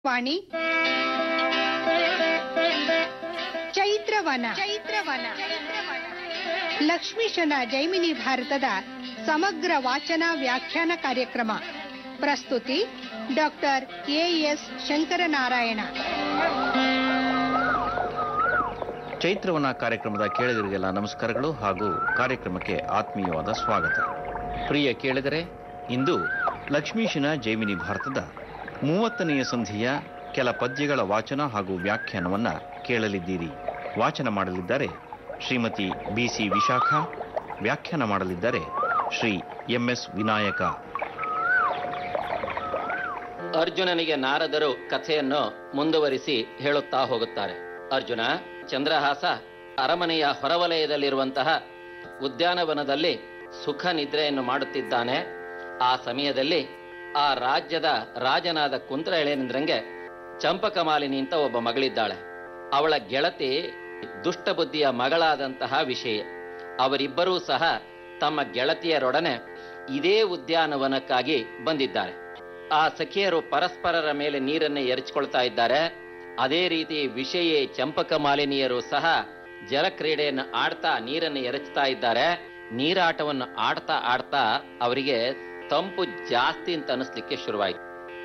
ವಾಣಿ ಚೈತ್ರವನ ಚೈತ್ರವನ ಲಕ್ಷ್ಮೀಶನ ಜೈಮಿನಿ ಭಾರತದ ಸಮಗ್ರ ವಾಚನ ವ್ಯಾಖ್ಯಾನ ಕಾರ್ಯಕ್ರಮ ಪ್ರಸ್ತುತಿ ಡಾಕ್ಟರ್ ಎಎಸ್ ಶಂಕರನಾರಾಯಣ ಚೈತ್ರವನ ಕಾರ್ಯಕ್ರಮದ ಕೇಳಿದರಿಗೆಲ್ಲ ನಮಸ್ಕಾರಗಳು ಹಾಗೂ ಕಾರ್ಯಕ್ರಮಕ್ಕೆ ಆತ್ಮೀಯವಾದ ಸ್ವಾಗತ ಪ್ರಿಯ ಕೇಳಿದರೆ ಇಂದು ಲಕ್ಷ್ಮೀಶನ ಜೈಮಿನಿ ಭಾರತದ ಮೂವತ್ತನೆಯ ಸಂಧಿಯ ಕೆಲ ಪದ್ಯಗಳ ವಾಚನ ಹಾಗೂ ವ್ಯಾಖ್ಯಾನವನ್ನ ಕೇಳಲಿದ್ದೀರಿ ವಾಚನ ಮಾಡಲಿದ್ದಾರೆ ಶ್ರೀಮತಿ ಬಿಸಿ ವಿಶಾಖ ವ್ಯಾಖ್ಯಾನ ಮಾಡಲಿದ್ದಾರೆ ಶ್ರೀ ಎಂಎಸ್ ವಿನಾಯಕ ಅರ್ಜುನನಿಗೆ ನಾರದರು ಕಥೆಯನ್ನು ಮುಂದುವರಿಸಿ ಹೇಳುತ್ತಾ ಹೋಗುತ್ತಾರೆ ಅರ್ಜುನ ಚಂದ್ರಹಾಸ ಅರಮನೆಯ ಹೊರವಲಯದಲ್ಲಿರುವಂತಹ ಉದ್ಯಾನವನದಲ್ಲಿ ಸುಖ ನಿದ್ರೆಯನ್ನು ಮಾಡುತ್ತಿದ್ದಾನೆ ಆ ಸಮಯದಲ್ಲಿ ಆ ರಾಜ್ಯದ ರಾಜನಾದ ಕುಂತ್ರ ಎಳೆನಿಂದ್ರಂಗೆ ಚಂಪಕಮಾಲಿನಿ ಅಂತ ಒಬ್ಬ ಮಗಳಿದ್ದಾಳೆ ಅವಳ ಗೆಳತಿ ದುಷ್ಟಬುದ್ಧಿಯ ಮಗಳಾದಂತಹ ವಿಷಯ ಅವರಿಬ್ಬರೂ ಸಹ ತಮ್ಮ ಗೆಳತಿಯರೊಡನೆ ಇದೇ ಉದ್ಯಾನವನಕ್ಕಾಗಿ ಬಂದಿದ್ದಾರೆ ಆ ಸಖಿಯರು ಪರಸ್ಪರರ ಮೇಲೆ ನೀರನ್ನು ಎರಚಿಕೊಳ್ತಾ ಇದ್ದಾರೆ ಅದೇ ರೀತಿ ವಿಷಯೇ ಚಂಪಕ ಮಾಲಿನಿಯರು ಸಹ ಜಲಕ್ರೀಡೆಯನ್ನು ಆಡ್ತಾ ನೀರನ್ನು ಎರಚ್ತಾ ಇದ್ದಾರೆ ನೀರಾಟವನ್ನು ಆಡ್ತಾ ಆಡ್ತಾ ಅವರಿಗೆ ತಂಪು ಜಾಸ್ತಿ ಅಂತ ಅನಿಸ್ಲಿಕ್ಕೆ ಶುರುವಾಯಿತು